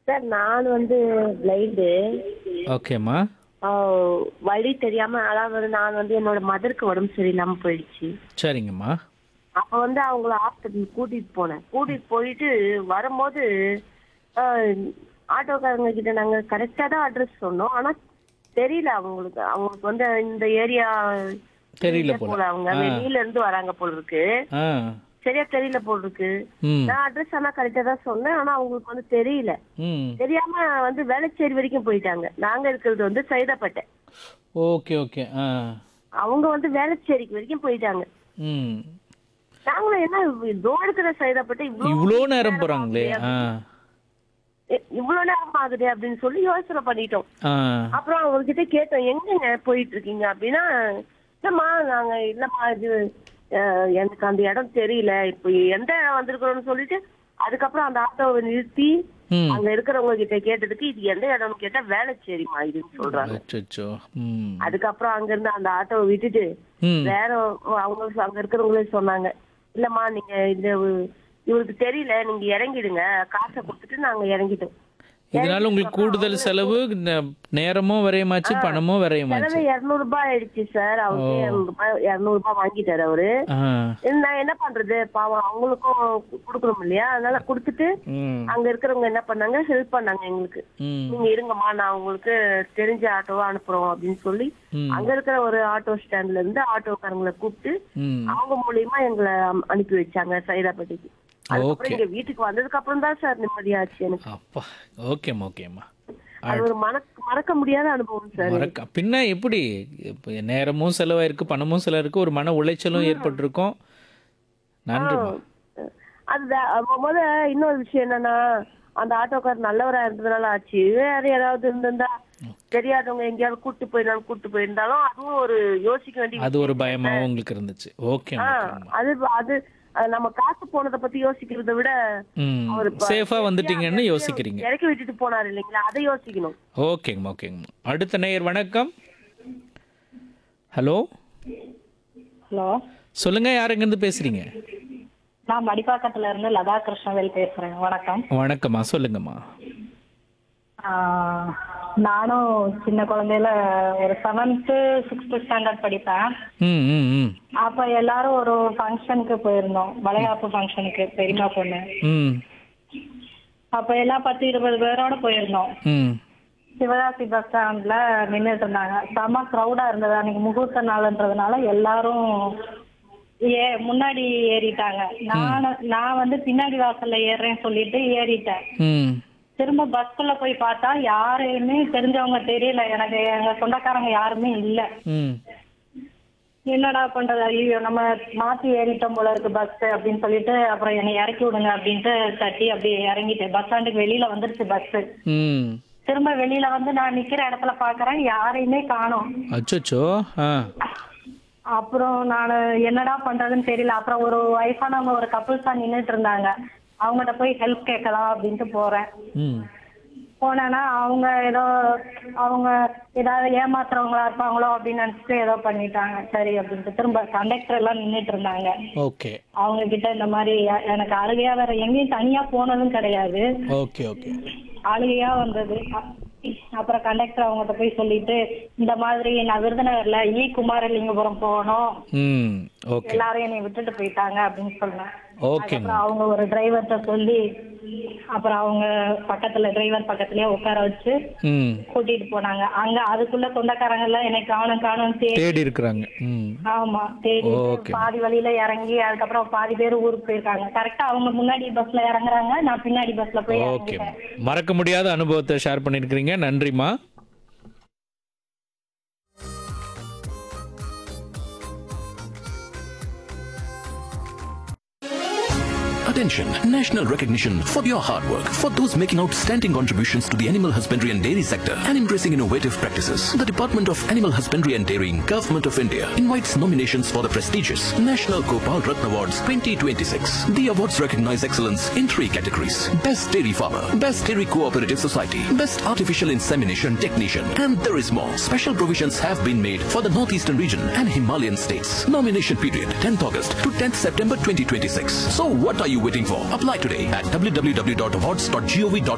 Sir நான் வந்து blind ஓகேம்மா வழி தெரியாம அதாவது நான் வந்து என்னோட மதருக்கு உடம்பு சரியில்லாம போயிடுச்சு சரிங்கம்மா அப்ப வந்து அவங்கள ஹாஸ்பிட்டல் கூட்டிட்டு போனேன் கூட்டிட்டு போயிட்டு வரும்போது ஆஹ், ஆட்டோக்காரங்க கிட்ட நாங்க கரெக்டா தான் அட்ரஸ் சொன்னோம் ஆனா தெரியல அவங்களுக்கு அவங்களுக்கு வந்து இந்த ஏரியா தெரியல போல. அவங்க ஆ. வெளியில இருந்து வராங்க போல இருக்கு ஆ சரியா தெரியல போல இருக்கு ம் நான் அட்ரஸ் ஆனா கரெக்டா தான் சொன்னேன் ஆனா அவங்களுக்கு வந்து தெரியல ம் தெரியாம வந்து வேளச்சேரி வரைக்கும் போயிட்டாங்க நாங்க இருக்கிறது வந்து சைதாப்பேட்டை ஓகே ஓகே ஆ அவங்க வந்து வேளச்சேரிக்கு வரைக்கும் போயிட்டாங்க ம் நாங்களும் என்ன இதோ இருக்கிற சைதாப்பேட்டை இவ்வளோ இவ்வளோ நேரம் போகிறாங்களே ஆ இ- இவ்வளவு நேரம் ஆகுது அப்படின்னு சொல்லி யோசனை பண்ணிட்டோம் ஆ அப்புறம் அவர்கிட்ட கேட்டோம் எங்கங்க போயிட்டு இருக்கீங்க அப்படின்னா இல்லம்மா நாங்க இல்லம்மா இது அஹ், எனக்கு அந்த இடம் தெரியல இப்போ எந்த இடம் வந்திருக்கிறோம்னு சொல்லிட்டு அதுக்கப்புறம் அந்த ஆட்டோவை நிறுத்தி ம் அங்க இருக்கிறவங்க கிட்ட கேட்டதுக்கு இது எந்த இடம்னு கேட்டா வேளச்சேரிமா இதுன்னு சொல்றாங்க அச்சோ ம் அதுக்கப்புறம் அங்க இருந்து அந்த ஆட்டோவை விட்டுட்டு ம் வேற அவங்க அங்க இருக்கிறவங்களே சொன்னாங்க இல்லம்மா நீங்க இந்த இவருக்கு தெரியல நீங்க இறங்கிடுங்க காசை கொடுத்துட்டு நாங்க இறங்கிட்டோம் இதனால உங்களுக்கு கூடுதல் செலவு ந- நேரமும் விரயமாச்சு பணமும் விரயமாச்சு செலவு இருநூறு ரூபாய் ஆயிடுச்சு சார் அவருக்கு இருநூறு ரூபாய் இருநூறு ரூபாய் வாங்கிட்டாரு அவரு ஆ நான் என்ன பண்றது பாவம் அவங்களுக்கும் கொடுக்கணும் இல்லையா அதனால கொடுத்துட்டு ம் அங்க இருக்கிறவங்க என்ன பண்ணாங்க ஹெல்ப் பண்ணாங்க எங்களுக்கு ம் நீங்க இருங்கம்மா நான் உங்களுக்கு தெரிஞ்ச ஆட்டோவா அனுப்புறோம் அப்படின்னு சொல்லி ம். அங்க இருக்கிற ஒரு ஆட்டோ ஸ்டாண்ட்ல இருந்து ஆட்டோக்காரங்களை கூப்பிட்டு ம் அவங்க மூலியமா எங்களை அம்- அனுப்பி வச்சாங்க சைதாப்பேட்டைக்கு அதுக்கப்புறம் Okay. இங்க வீட்டுக்கு வந்ததுக்கு அப்புறம் தான் சார் நிம்மதியாச்சு எனக்கு அப்பா ஓகேம்மா ஓகேம்மா அது ஒரு மறக்க மறக்க முடியாத அனுபவம் சார் மறக்க பின்ன எப்படி இப்போ நேரமும் செலவாயிருக்கு பணமும் செலவிருக்கு ஒரு மன உளைச்சலும் ஏற்பட்டிருக்கும் நன்றிம்மா அது வே- மொ- முத இன்னொரு விஷயம் என்னன்னா அந்த ஆட்டோக்கார் நல்லவரா இருந்ததுனால ஆச்சு வேற யாராவது இருந்திருந்தா தெரியாதவங்க எங்கேயாவது கூட்டு போயிருந்தாலும் கூட்டு போயிருந்தாலும் அதுவும் ஒரு யோசிக்க வேண்டிய அது ஒரு பயமாவும் உங்களுக்கு இருந்துச்சு ஓகே ஆ, அது அது அது நம்ம காசு போனதை பத்தி யோசிக்கிறதை விட ம் அவர் இப்ப சேஃபா வந்துட்டீங்கன்னு யோசிக்கிறீங்க இறக்கி விட்டுட்டு போனாரு இல்லைங்களா அதை யோசிக்கணும் ஓகேங்கம்மா ஓகேங்கம்மா அடுத்த நேயர் வணக்கம் ஹலோ ஹலோ சொல்லுங்க யாருங்கேருந்து பேசுறீங்க நான் மடிப்பாக்கத்துல இருந்து லதா கிருஷ்ணவேல் பேசுறேன் வணக்கம் வணக்கம்மா சொல்லுங்கம்மா ஆஹ் நானும் சின்ன குழந்தையில ஒரு செவன்த்து சிக்ஸ்த் ஸ்டாண்டர்ட் படிப்பேன் ம் ம் ம் அப்ப எல்லாரும் ஒரு ஃபங்க்ஷனுக்கு போயிருந்தோம் வளைகாப்பு ஃபங்க்ஷனுக்கு பெரியம்மா பொண்ணு ம் அப்ப எல்லாம் பத்து இருபது பேரோட போயிருந்தோம் ம் சிவகாசி பஸ் ஸ்டாண்ட்ல நின்றுட்டு இருந்தாங்க செம க்ரௌடா இருந்தது அன்னைக்கு முகூர்த்த நாள்ன்றதுனால எல்லாரும் ஏ முன்னாடி ஏறிட்டாங்க நான் நான் வந்து பின்னாடி வாசல்ல ஏறுறேன்னு சொல்லிட்டு ஏறிட்டேன் ம் திரும்ப பஸ்குள்ள போய் பார்த்தா யாரையுமே தெரிஞ்சவங்க தெரியல எனக்கு எங்க சொந்தக்காரங்க யாருமே இல்ல ம் என்னடா பண்றது ஐயோ நம்ம மாத்தி ஏறிட்டோம் போல இருக்கு பஸ் அப்படின்னு சொல்லிட்டு அப்புறம் என்னை இறக்கி விடுங்க அப்படின்ட்டு தட்டி அப்படியே இறங்கிட்டேன் பஸ் ஸ்டாண்டுக்கு வெளியில வந்துருச்சு பஸ் ம் திரும்ப வெளியில வந்து நான் நிக்கிற இடத்துல பாக்குறேன் யாரையுமே காணோம் அச்சோ ஆ அப்புறம் நான் என்னடா பண்றதுன்னு தெரியல அப்புறம் ஒரு வயசானவங்க ஒரு கப்புள்ஸா நின்னுட்டு இருந்தாங்க அவங்ககிட்ட போய் ஹெல்ப் கேட்கலாம் அப்படின்ட்டு போறேன் ம் போனேன்னா அவங்க ஏதோ அவங்க ஏதாவது ஏமாத்துறவங்களா இருப்பாங்களோ அப்படின்னு நினைச்சிட்டு ஏதோ பண்ணிட்டாங்க சரி அப்படின்ட்டு திரும்ப கண்டக்டர் எல்லாம் நின்னுட்டு இருந்தாங்க ஓகே அவங்க கிட்ட இந்த மாதிரி எ- எனக்கு அழுகையா வேற எங்கேயும் தனியா போனதும் கிடையாது ஓகே ஓகே அழுகையா வந்தது அ- அப்புறம் கண்டக்டர் அவங்ககிட்ட போய் சொல்லிட்டு இந்த மாதிரி நான் விருதுநகர்ல ஈ குமாரலிங்கபுரம் போகணும் ம் ஓகே எல்லாரும் என்னை விட்டுட்டு போயிட்டாங்க அப்படின்னு சொன்னேன் ஓகேங்க அப்புறம் அவங்க ஒரு டிரைவர்கிட்ட சொல்லி அப்புறம் அவங்க பக்கத்துல டிரைவர் பக்கத்துலயே உட்கார வச்சு ம் கூட்டிட்டு போனாங்க அங்க அதுக்குள்ள சொந்தக்காரங்க எல்லாம் என்னை காணும் காணும் தேடி தேடி இருக்கிறாங்க ம் ஆமா தேடி Okay. பாதி வழியில இறங்கி அதுக்கப்புறம் பாதி பேர் ஊருக்கு போயிருக்காங்க கரெக்டா அவங்க முன்னாடி பஸ்ல இறங்குறாங்க நான் பின்னாடி பஸ்ல போய் ஓகே இறங்கிட்டேன் மறக்க முடியாத அனுபவத்தை ஷேர் பண்ணியிருக்கிறீங்க நன்றிம்மா Attention! National recognition for your hard work. For those making outstanding contributions to the animal husbandry and dairy sector and embracing innovative practices, the Department of Animal Husbandry and Dairying, Government of India invites nominations for the prestigious National Gopal Ratna Awards 2026. The awards recognize excellence in three categories. Best Dairy Farmer, Best Dairy Cooperative Society, Best Artificial Insemination Technician, and there is more. Special provisions have been made for the Northeastern region and Himalayan states. Nomination period 10th August to 10th September 2026. So what are you waiting for? Apply today at www.awards.gov.in